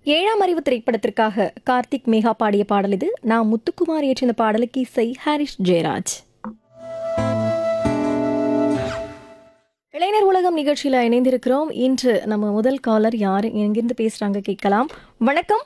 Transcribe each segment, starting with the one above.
ஏழாம் அறிவு திரைப்படத்திற்காக கார்த்திக் மேகா பாடிய பாடல் இது நான் முத்துக்குமார் இயற்றிய இந்த பாடலுக்கு இசை ஹாரிஸ் ஜெயராஜ் இளைஞர் உலகம் நிகழ்ச்சியில் இணைந்திருக்கிறோம் இன்று நம்ம முதல் காலர் யார் எங்கிருந்து பேசுறாங்க கேட்கலாம் வணக்கம்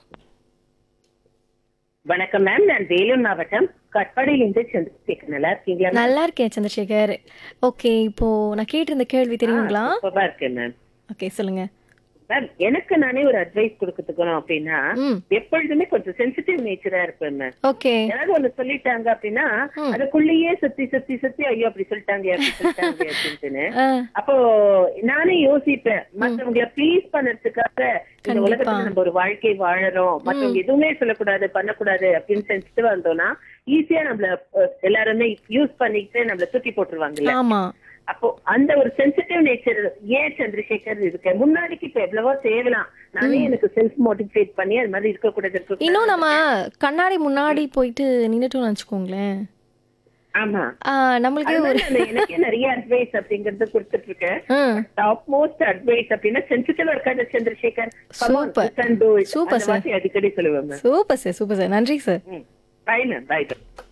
வணக்கம் மேம் நான் வேலூர் மாவட்டம் கட்பாடியிலிருந்து சந்திரசேகர் நல்லா இருக்கீங்களா ma'am? நல்லா இருக்கேன் சந்திரசேகர் ஓகே இப்போ நான் கேட்டிருந்த கேள்வி தெரியுங்களா சூப்பரா இருக்கேன் மேம் ஓகே சொல்லுங்க மேம் எனக்கு நானே ஒரு அட்வைஸ் கொடுக்கறதுக்கணும் அப்படின்னா ம் எப்பொழுதுமே கொஞ்சம் சென்சிட்டிவ் நேச்சரா இருப்பேன் மேம் ஓகே யாராவது ஒண்ணு சொல்லிட்டாங்க அப்படின்னா ம். அதுக்குள்ளேயே சுத்தி சுத்தி சுத்தி ஐயோ அப்படி சொல்லிட்டாங்க அப்படி சொல்லிட்டாங்க அப்படின்ட்டுன்னு ஆ, அப்போ நானே யோசிப்பேன் மத்தவங்களை ப்ளீஸ் பண்ணறதுக்காக இந்த கண்டிப்பா. உலகத்துல நம்ம ஒரு வாழ்க்கை வாழறோம் மத்தவங்க எதுவுமே சொல்லக்கூடாது பண்ணக்கூடாது அப்படின்னு செஞ்சுட்டு வந்தோம்னா ஈஸியா நம்மள அஹ், எல்லாருமே யூஸ் பண்ணிக்கிட்டு நம்மள தூக்கி போட்டுருவாங்கல்ல ஆமா அப்போ அந்த ஒரு சென்சிட்டிவ் நேச்சர் ஏன் சந்திரசேகர் இருக்கு முன்னாடிக்கு இப்ப எவ்வளவோ தேவலாம் நானே எனக்கு செல்ஃப் மோட்டிவேட் பண்ணி அது மாதிரி இருக்க கூடாது இருக்க இன்னும் நம்ம கண்ணாடி முன்னாடி போயிட்டு நின்னுட்டோம்னு வச்சுக்கோங்களேன் ஆமா ஆ, நம்மளுக்கு அதனால ஒரு நான் எனக்கே நிறைய அட்வைஸ் அப்படிங்கறது கொடுத்துட்டு இருக்கேன் ஆ, டாப் மோஸ்ட் அட்வைஸ் அப்படின்னா சென்சிட்டிவா இருக்காது Chandrasekhar Come on, Super. you can do it. Super, அந்த sir. மாதிரி அடிக்கடி சொல்லுவேன் ma'am super sir super sir நன்றி சார் பை மேம் பை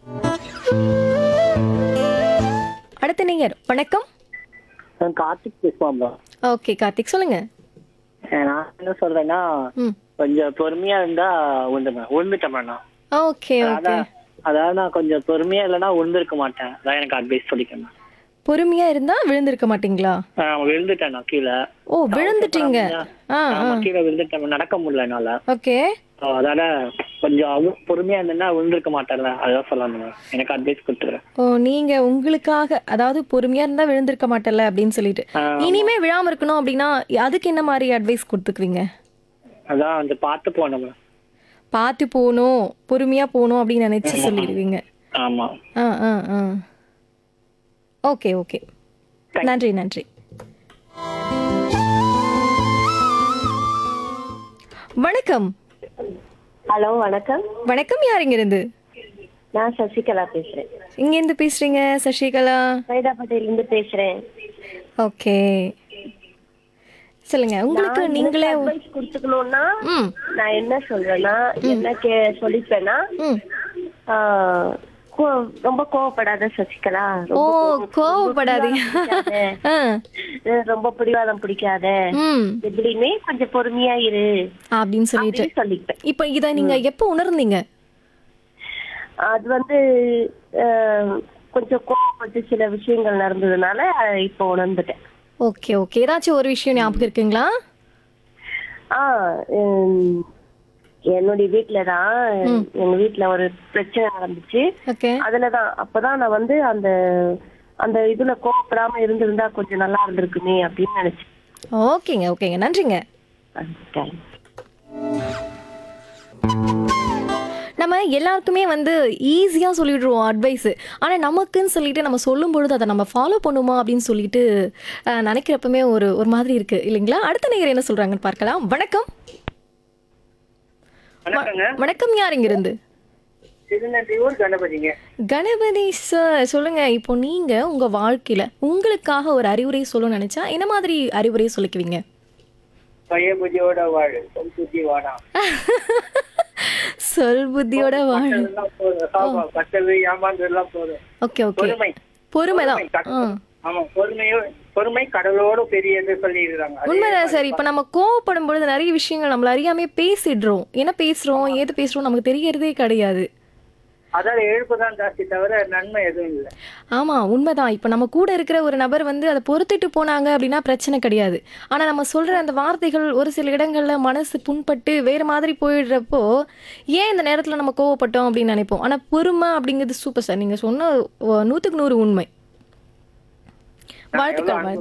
அடுத்த நீங்க வணக்கம் நான் கார்த்திக் பேசுவாங்க ஓகே கார்த்திக் சொல்லுங்க நான் என்ன சொல்றேன்னா ம் கொஞ்சம் பொறுமையா இருந்தா உண்டுமே உழுந்துட்டேன் நான் ஓகே ஓகே அதான் அதாவது நான் கொஞ்சம் பொறுமையா இல்லைன்னா உழுந்திருக்க மாட்டேன் அதான் எனக்கு அட்வைஸ் சொல்லிக்கணும் பொறுமையா இருந்தா விழுந்திருக்க மாட்டீங்களா நான் விழுந்துட்டேன் நான் கீழே ஓ விழுந்துட்டீங்க ஆ ஆமா, கீழே விழுந்துட்டேன் நடக்க முடியல என்னால ஓகே So, அதால கொஞ்சம் அவ- பொறுமையா இருந்தேன்னா விழுந்திருக்க மாட்டேன்ல அதான் சொல்லணும் எனக்கு அட்வைஸ் கொடுத்துறேன் ஓ நீங்க உங்களுக்காக அதாவது பொறுமையா இருந்தா விழுந்திருக்க மாட்டல அப்படின்னு சொல்லிட்டு இனிமே விழாம இருக்கணும் அப்படின்னா அதுக்கு என்ன மாதிரி அட்வைஸ் கொடுத்துக்குவீங்க அதான் வந்து பார்த்து போனோம் பார்த்து போகணும் பொறுமையா போகணும் அப்படின்னு நினைச்சு சொல்லிடுவீங்க ஆமா ஆ ஆ ஆ ஓகே ஓகே நன்றி நன்றி வணக்கம் ஹலோ வணக்கம் வணக்கம் யார் இருந்து நான் சசிகலா பேசுறேன் இங்க இருந்து பேசுறீங்க சசிகலா சைதாப்பேட்டையில இருந்து பேசுறேன் ஓகே சொல்லுங்க உங்களுக்கு நீங்களே அட்வைஸ் கொடுத்துக்கணும்னா ம் நான் என்ன சொல்றேன்னா என்ன கே சொல்லிப்பேன்னா ம் ஆ, கோ- ரொம்ப கோவப்படாத சசிகலா ஓ ரொம்ப கோவப்படாதீங்க ஆ அஹ் ரொம்ப பிடிவாதம் பிடிக்காத ம் எப்படியுமே கொஞ்சம் பொறுமையா இரு அப்படின்னு சொல்லிட்டு அப்படின்னு சொல்லிப்பேன் இப்போ இத நீங்க எப்போ உணர்ந்தீங்க அது வந்து அஹ், கொஞ்சம் கோவப்பட்டு சில விஷயங்கள் நடந்ததுனால அஹ், இப்போ உணர்ந்துட்டேன் ஓகே ஓகே ஏதாச்சும் ஒரு விஷயம் ஞாபகம் இருக்குங்களா ஆ உம், என்னுடைய வீட்ல தான் எங்க வீட்ல ஒரு பிரச்சனை நடந்துச்சு ஓகே அதுலதான் அப்பதான் நான் வந்து அந்த அந்த இதுல கோவப்படாம இருந்திருந்தா கொஞ்சம் நல்லா இருந்திருக்குமே அப்படின்னு நினைச்சேன் ஓகேங்க ஓகேங்க நன்றிங்க அதுதான். நம்ம எல்லாருக்குமே வந்து ஈஸியாக சொல்லிடுறோம் அட்வைஸு ஆனால் நமக்குன்னு சொல்லிட்டு நம்ம சொல்லும் பொழுது அதை நம்ம ஃபாலோ பண்ணுமா அப்படின்னு சொல்லிட்டு அஹ், நினைக்கிறப்பமே ஒரு ஒரு மாதிரி இருக்கு இல்லைங்களா அடுத்த நேயர் என்ன சொல்றாங்கன்னு பார்க்கலாம் வணக்கம் வணக்கங்க வணக்கம் யார் இங்கிருந்து திருநன்றியூர் கணபதிங்க கணபதி சார் சொல்லுங்க இப்போ நீங்க உங்க வாழ்க்கையில உங்களுக்காக ஒரு அறிவுரை சொல்லணும்னு நினைச்சா என்ன மாதிரி அறிவுரை சொல்லிக்குவீங்க பழைய புதியோட வாழு சொல் புத்தி வாடா சொல் புத்தியோட வாழ எல்லாம் போதும் சாபா பட்டது ஏமாந்து எல்லாம் போதும் ஓகே ஓகே பொறுமை பொறுமைதான் ஆ ஆமா பொறுமையோ பொறுமை கடலோடு பெரியது சொல்லிடுறாங்க உண்மைதான் சார் இப்போ நம்ம கோவப்படும் பொழுது நிறைய விஷயங்கள் நம்மள அறியாமே பேசிடுறோம் என்ன பேசுறோம் ஏது பேசுறோம் நமக்கு தெரியறதே கிடையாது அதாவது எழுப்பு தான் ஜாஸ்தி தவிர நன்மை எதுவும் இல்லை ஆமா உண்மைதான் இப்போ நம்ம கூட இருக்கிற ஒரு நபர் வந்து அதை பொறுத்துட்டு போனாங்க அப்படின்னா பிரச்சனை கிடையாது ஆனா நம்ம சொல்ற அந்த வார்த்தைகள் ஒரு சில இடங்கள்ல மனசு புண்பட்டு வேற மாதிரி போயிடுறப்போ ஏன் இந்த நேரத்துல நம்ம கோவப்பட்டோம் அப்படின்னு நினைப்போம் ஆனா பொறுமை அப்படிங்கிறது சூப்பர் சார் நீங்க சொன்ன ஒ- நூத்துக்கு நூறு உண்மை வாழ்த்துக்கள் வாழ்த்துக்கள்